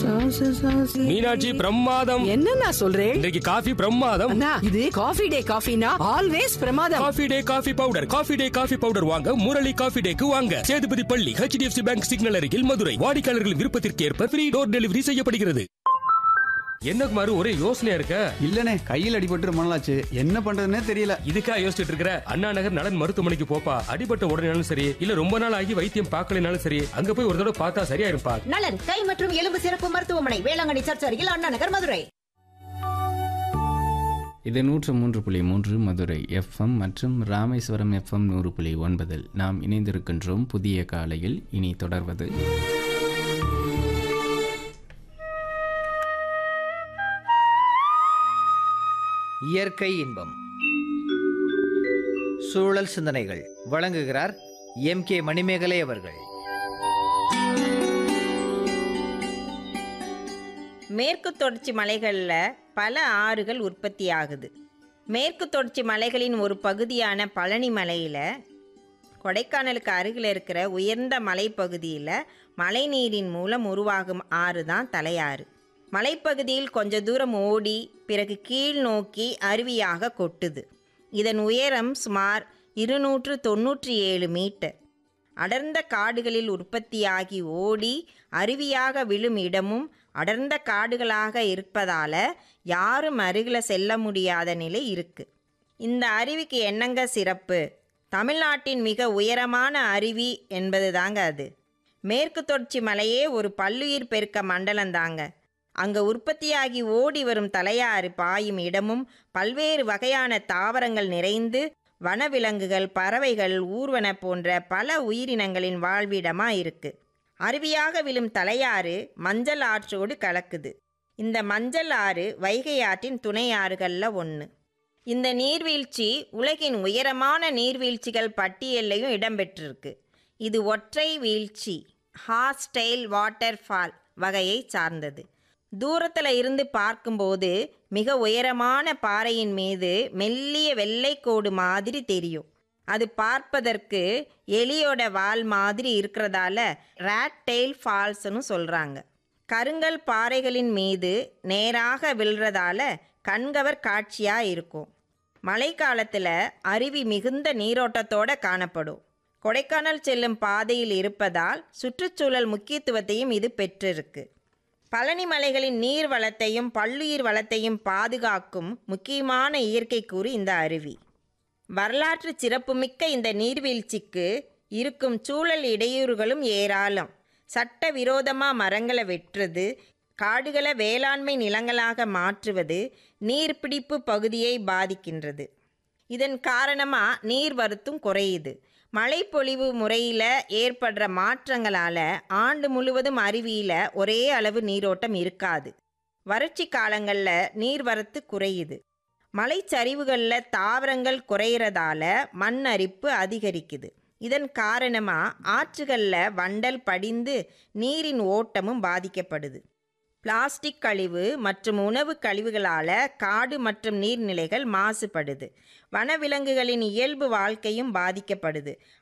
மீனாட்சி பிரமாதம் என்ன நான் சொல்றேன் இன்றைக்கு காஃபி பிரமாதம் அண்ணா இது காஃபி டே காஃபினா ஆல்வேஸ் பிரமாதம் coffee day coffee powder coffee day coffee powder வாங்க முரளி காஃபி டேக்கு வாங்க சேதுபதி பள்ளி ஹெச்டிஎஃப்சி பேங்க் சிக்னல் அருகில் மதுரை வாடிக்கையாளர்களின் விருப்பத்திற்கு ஏற்ப ஃப்ரீ டோர் டெலிவரி செய்யப்படுகிறது என்ன குமாரு ஒரே யோசனையா இருக்க இல்லனே கையில் அடிபட்டு ரொம்ப நாளாச்சு என்ன பண்றதுன்னே தெரியல இதுக்கா யோசிச்சுட்டு இருக்கிற அண்ணா நகர் நலன் மருத்துவமனைக்கு போப்பா அடிபட்ட உடனேனாலும் சரி இல்ல ரொம்ப நாள் ஆகி வைத்தியம் பார்க்கலனாலும் சரி அங்க போய் ஒரு தடவை பார்த்தா சரியா இருப்பா நலன் கை மற்றும் எலும்பு சிறப்பு மருத்துவமனை வேளாங்கண்ணி சர்ச் அருகில் அண்ணா நகர் மதுரை இது நூற்று மூன்று புள்ளி மூன்று மதுரை எஃப்எம் மற்றும் ராமேஸ்வரம் எஃப்எம் நூறு புள்ளி ஒன்பதில் நாம் இணைந்திருக்கின்றோம் புதிய காலையில் இனி தொடர்வது இயற்கை இன்பம் சூழல் சிந்தனைகள் வழங்குகிறார் எம் கே மணிமேகலை அவர்கள் மேற்கு தொடர்ச்சி மலைகளில் பல ஆறுகள் உற்பத்தி ஆகுது மேற்கு தொடர்ச்சி மலைகளின் ஒரு பகுதியான பழனி மலையில் கொடைக்கானலுக்கு அருகில் இருக்கிற உயர்ந்த மலைப்பகுதியில் மழைநீரின் மூலம் உருவாகும் ஆறு தான் தலையாறு மலைப்பகுதியில் கொஞ்ச தூரம் ஓடி பிறகு கீழ் நோக்கி அருவியாக கொட்டுது இதன் உயரம் சுமார் இருநூற்று தொண்ணூற்றி ஏழு மீட்டர் அடர்ந்த காடுகளில் உற்பத்தியாகி ஓடி அருவியாக விழும் இடமும் அடர்ந்த காடுகளாக இருப்பதால யாரும் அருகில் செல்ல முடியாத நிலை இருக்கு இந்த அருவிக்கு என்னங்க சிறப்பு தமிழ்நாட்டின் மிக உயரமான அருவி என்பது தாங்க அது மேற்கு தொடர்ச்சி மலையே ஒரு பல்லுயிர் பெருக்க மண்டலம் தாங்க அங்கே உற்பத்தியாகி ஓடி வரும் தலையாறு பாயும் இடமும் பல்வேறு வகையான தாவரங்கள் நிறைந்து வனவிலங்குகள் பறவைகள் ஊர்வன போன்ற பல உயிரினங்களின் வாழ்விடமாக இருக்கு அருவியாக விழும் தலையாறு மஞ்சள் ஆற்றோடு கலக்குது இந்த மஞ்சள் ஆறு வைகை ஆற்றின் துணை ஆறுகளில் ஒன்று இந்த நீர்வீழ்ச்சி உலகின் உயரமான நீர்வீழ்ச்சிகள் பட்டியல்லையும் இடம்பெற்றிருக்கு இது ஒற்றை வீழ்ச்சி ஹாஸ்டைல் வாட்டர் ஃபால் வகையை சார்ந்தது தூரத்தில் இருந்து பார்க்கும்போது மிக உயரமான பாறையின் மீது மெல்லிய வெள்ளைக்கோடு மாதிரி தெரியும் அது பார்ப்பதற்கு எலியோட வால் மாதிரி இருக்கிறதால ரேட் டெயில் ஃபால்ஸ்னு சொல்கிறாங்க கருங்கல் பாறைகளின் மீது நேராக விழுறதால கண்கவர் காட்சியாக இருக்கும் மழைக்காலத்தில் அருவி மிகுந்த நீரோட்டத்தோட காணப்படும் கொடைக்கானல் செல்லும் பாதையில் இருப்பதால் சுற்றுச்சூழல் முக்கியத்துவத்தையும் இது பெற்றிருக்கு பழனி மலைகளின் நீர் வளத்தையும் பல்லுயிர் வளத்தையும் பாதுகாக்கும் முக்கியமான இயற்கை கூறு இந்த அருவி வரலாற்று சிறப்புமிக்க இந்த நீர்வீழ்ச்சிக்கு இருக்கும் சூழல் இடையூறுகளும் ஏராளம் சட்ட விரோதமாக மரங்களை வெட்டுறது காடுகளை வேளாண்மை நிலங்களாக மாற்றுவது நீர்பிடிப்பு பகுதியை பாதிக்கின்றது இதன் காரணமாக நீர் வரத்தும் குறையுது மழைப்பொழிவு முறையில் ஏற்படுற மாற்றங்களால் ஆண்டு முழுவதும் அருவியில் ஒரே அளவு நீரோட்டம் இருக்காது வறட்சி காலங்களில் நீர்வரத்து குறையுது மலைச்சரிவுகளில் தாவரங்கள் குறையிறதால மண் அரிப்பு அதிகரிக்குது இதன் காரணமாக ஆற்றுகளில் வண்டல் படிந்து நீரின் ஓட்டமும் பாதிக்கப்படுது பிளாஸ்டிக் கழிவு மற்றும் உணவு கழிவுகளால் காடு மற்றும் நீர்நிலைகள் மாசுபடுது வனவிலங்குகளின் இயல்பு வாழ்க்கையும் பாதிக்கப்படுது